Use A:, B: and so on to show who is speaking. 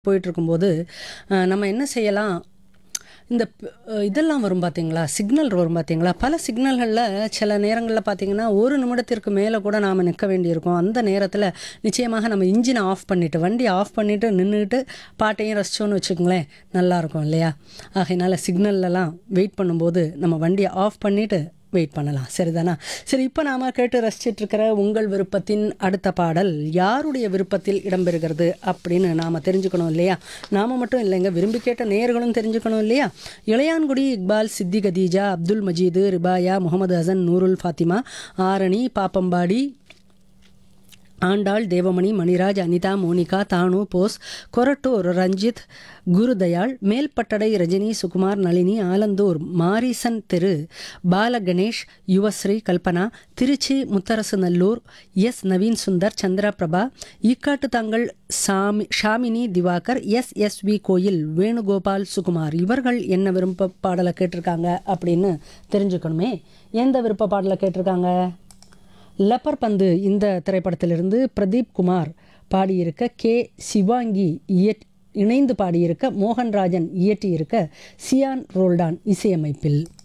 A: போயிட்டுருக்கும்போது அஹ், நம்ம என்ன செய்யலாம் இந்த ப- அஹ், இதெல்லாம் வரும் பார்த்தீங்களா சிக்னல் வரும் பார்த்தீங்களா பல சிக்னல்களில் சில நேரங்களில் பார்த்தீங்கன்னா ஒரு நிமிடத்திற்கு மேலே கூட நாம் நிற்க வேண்டியிருக்கும் அந்த நேரத்தில் நிச்சயமாக நம்ம இன்ஜினை ஆஃப் பண்ணிவிட்டு வண்டி ஆஃப் பண்ணிவிட்டு நின்றுட்டு பாட்டையும் ரசிச்சோன்னு வச்சுக்கோங்களேன் நல்லாயிருக்கும் இல்லையா ஆகையினால சிக்னல்லலாம் வெயிட் பண்ணும்போது நம்ம வண்டியை ஆஃப் பண்ணிவிட்டு வெயிட் பண்ணலாம் சரிதானா சரி இப்போ நாம கேட்டு ரசிச்சிட்டு இருக்கிற உங்கள் விருப்பத்தின் அடுத்த பாடல் யாருடைய விருப்பத்தில் இடம்பெறுகிறது அப்படின்னு நாம தெரிஞ்சுக்கணும் இல்லையா நாம மட்டும் இல்லைங்க விரும்பி கேட்ட நேயர்களும் தெரிஞ்சுக்கணும் இல்லையா Ilayangudi Iqbal Sithi Khadija Abdul Majeed Rifaya Mohammed Hasan Noorul Fathima Arani Pappampadi Andal Devamani Maniraj Anitha Monica Thanu Bose Korattur Ranjith Gurudayal Melpattadai Rajini Sukumar Nalini Alandur Morrison Thiru Balaganesh Yuvashree Kalpana Tiruchi Mutharasu Nallur S Naveen Sundar Chandra Prabha Ekkattuthangal Sami Shamini Diwakar S S V கோயில் வேணுகோபால் சுகுமார் இவர்கள் என்ன விருப்ப பாடலை கேட்டிருக்காங்க அப்படின்னு தெரிஞ்சுக்கணுமே எந்த விருப்ப பாடலை கேட்டிருக்காங்க லப்பர் பந்து இந்த திரைப்படத்திலிருந்து பிரதீப் குமார் பாடியிருக்க கே சிவாங்கி இயற் இணைந்து பாடியிருக்க மோகன்ராஜன் இயற்றியிருக்க சியான் ரோல்டான் இசையமைப்பில்